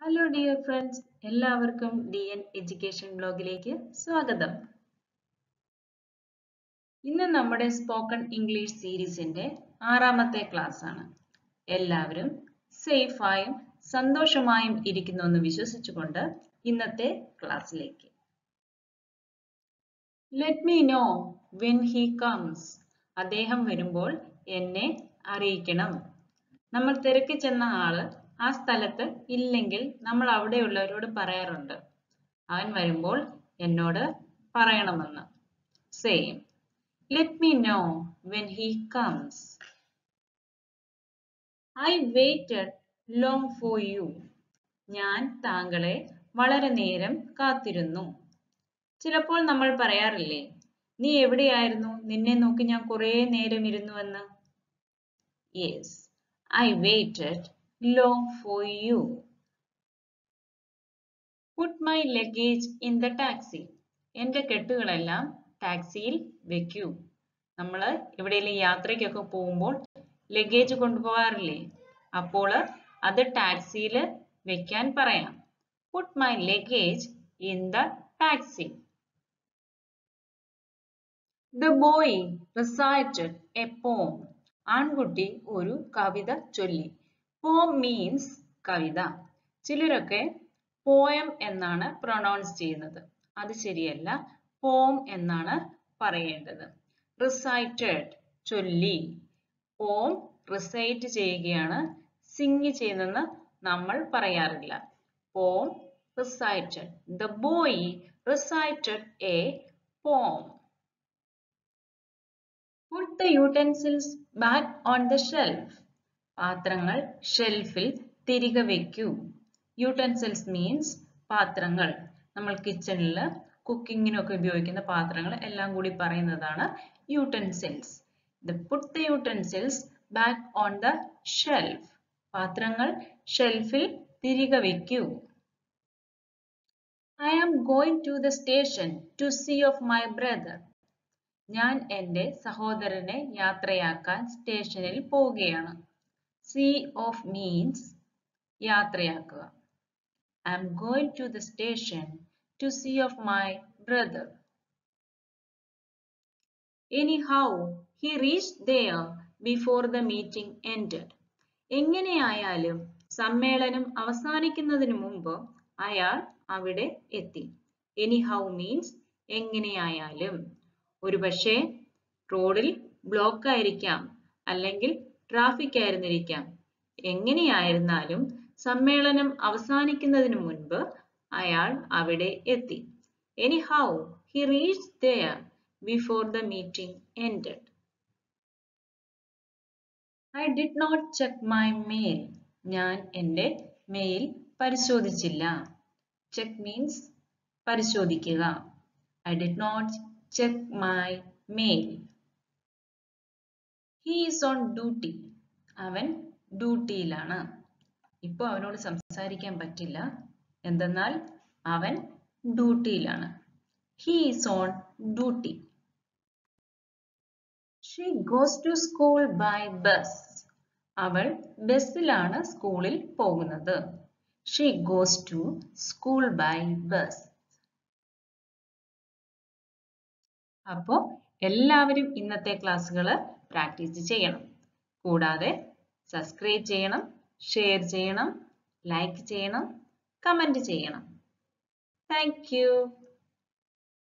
Hello dear friends എല്ലാവർക്കും D N education ബ്ലോഗിലേക്ക് സ്വാഗതം ഇന്ന് നമ്മുടെ സ്പോക്കൺ ഇംഗ്ലീഷ് സീരീസിന്റെ ആറാമത്തെ ക്ലാസ് ആണ് എല്ലാവരും സേഫായും സന്തോഷമായും ഇരിക്കുന്നുവെന്ന് വിശ്വസിച്ചുകൊണ്ട് ഇന്നത്തെ ക്ലാസ്സിലേക്ക് let me know when he comes അദ്ദേഹം വരുമ്പോൾ എന്നെ അറിയിക്കണം നമ്മൾ തിരക്കി ചെന്ന ആള് ആ സ്ഥലത്ത് ഇല്ലെങ്കിൽ നമ്മൾ അവിടെയുള്ളവരോട് പറയാറുണ്ട് അവൻ വരുമ്പോൾ എന്നോട് പറയണമെന്ന് same let me know when he comes I waited long for you ഞാൻ താങ്കളെ വളരെ നേരം കാത്തിരുന്നു ചിലപ്പോൾ നമ്മൾ പറയാറില്ലേ നീ എവിടെയായിരുന്നു നിന്നെ നോക്കി ഞാൻ കുറേ നേരം ഇരുന്നുവെന്ന് yes I waited long for you. Put my luggage in the taxi. എൻ്റെ കെട്ടുകളെല്ലാം ടാക്സിയിൽ വെക്കൂ നമ്മൾ എവിടെയെങ്കിലും യാത്രയ്ക്കൊക്കെ പോകുമ്പോൾ ലഗേജ് കൊണ്ടുപോകാറില്ലേ അപ്പോൾ അത് ടാക്സിയിൽ വെക്കാൻ പറയാം put my luggage in the taxi the boy recited a poem ആൺകുട്ടി ഒരു കവിത ചൊല്ലി പോം മീൻസ് കവിത ചിലരൊക്കെ പോയം എന്നാണ് പ്രൊനൗൺസ് ചെയ്യുന്നത് അത് ശരിയല്ല പോം എന്നാണ് പറയേണ്ടത് റിസൈറ്റഡ് ചൊല്ലി പോം റിസൈറ്റ് ചെയ്യുകയാണ് സിങ് ചെയ്യുന്നെന്ന് നമ്മൾ പറയാറില്ല poem recited the boy recited a poem Put the utensils back on the shelf. പാത്രങ്ങൾ ഷെൽഫിൽ തിരികെ വെക്കൂ യൂട്ടൻസിൽസ് മീൻസ് പാത്രങ്ങൾ നമ്മൾ കിച്ചണിൽ കുക്കിങ്ങിനൊക്കെ ഉപയോഗിക്കുന്ന പാത്രങ്ങൾ എല്ലാം കൂടി പറയുന്നതാണ് utensils the put the utensils back on the shelf പാത്രങ്ങൾ ഷെൽഫിൽ തിരികെ വെക്കൂ I am going to the station to see off my brother ഞാൻ എൻ്റെ സഹോദരനെ യാത്രയാക്കാൻ സ്റ്റേഷനിൽ പോവുകയാണ് സീ ഓഫ് മീൻസ് യാത്രയാക്കുക I am going to the station to see off my brother anyhow he reach there before the meeting ended എങ്ങനെയായാലും സമ്മേളനം അവസാനിക്കുന്നതിന് മുമ്പ് അയാൾ അവിടെ എത്തി എനി ഹൗ മീൻസ് എങ്ങനെയായാലും ഒരുപക്ഷെ റോഡിൽ ബ്ലോക്ക് ആയിരിക്കാം അല്ലെങ്കിൽ ട്രാഫിക് ആയിരുന്നിരിക്കാം എങ്ങനെയായിരുന്നാലും സമ്മേളനം അവസാനിക്കുന്നതിന് മുൻപ് അയാൾ അവിടെ എത്തി anyhow he reach there before the meeting ended I did not check my mail ഞാൻ എൻ്റെ മെയിൽ പരിശോധിച്ചില്ല ചെക്ക് മീൻസ് പരിശോധിക്കുക I did not check my mail. He is on duty. അവൻ ഡ്യൂട്ടിയിലാണ് ഇപ്പോൾ അവനോട് സംസാരിക്കാൻ പറ്റില്ല എന്തെന്നാൽ അവൻ ഡ്യൂട്ടിയിലാണ് he is on duty she goes to school by bus അവൾ ബസ്സിലാണ് സ്കൂളിൽ പോകുന്നത് she goes to school by bus അപ്പോൾ എല്ലാവരും ഇന്നത്തെ ക്ലാസ്സുകൾ പ്രാക്ടീസ് ചെയ്യണം കൂടാതെ സബ്സ്ക്രൈബ് ചെയ്യണം ഷെയർ ചെയ്യണം ലൈക്ക് ചെയ്യണം കമൻറ്റ് ചെയ്യണം താങ്ക്